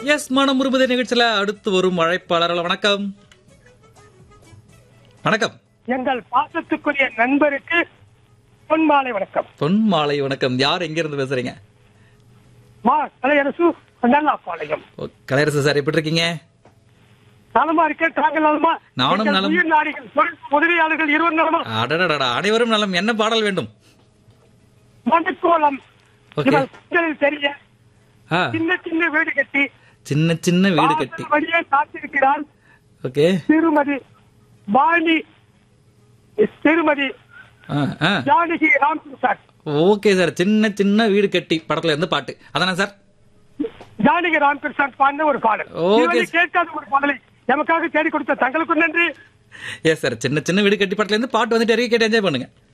S மனம் உருபதி நிகழ்ச்சியில அடுத்து வரும் அழைப்பாளர்கள் வணக்கம் வணக்கம் எங்கள் பாசத்துக்குரிய நண்பருக்கு பொன்மாலை வணக்கம் பொன் மாலை வணக்கம் யார் எங்க இருந்து பேசுறீங்க மா கலையரசு நல்லா பாளையம் ஓ, கலையரசு சார் எப்படி இருக்கீங்க நலமா இருக்கேன் தாங்கள் நலமா நானும் எங்கள் நலம். உயிர் நாடிகள் தொழில் முதலியாளர்கள் இருவர் நலமா அடடடா அனைவரும் நலம் என்ன பாடல் வேண்டும் மண்ணுக்கோலம் Okay. இவர் கண்களில் தெரிய ஆ, சின்ன சின்ன வீடு கட்டி சின்ன சின்ன வீடு கட்டி வாசல் வழியே காத்திருக்கிறார் ஓகே திருமதி வாணி திருமதி ஆ, ஆ. ஜானகி ராம்பிரசாத் ஓகே சார் சின்ன சின்ன வீடு கட்டி படத்துல இருந்து பாட்டு அதானே சார் ஜானகி ராம்பிரசாத் பாடின ஒரு பாடல் Okay. இதுவரை கேட்காத ஒரு பாடலை நமக்காக தேடி கொடுத்த தங்களுக்கு நன்றி எஸ் சார் சின்ன சின்ன வீடு கட்டி படத்துல இருந்து பாட்டு வந்துட்டு கேட்டு என்ஜாய் பண்ணுங்க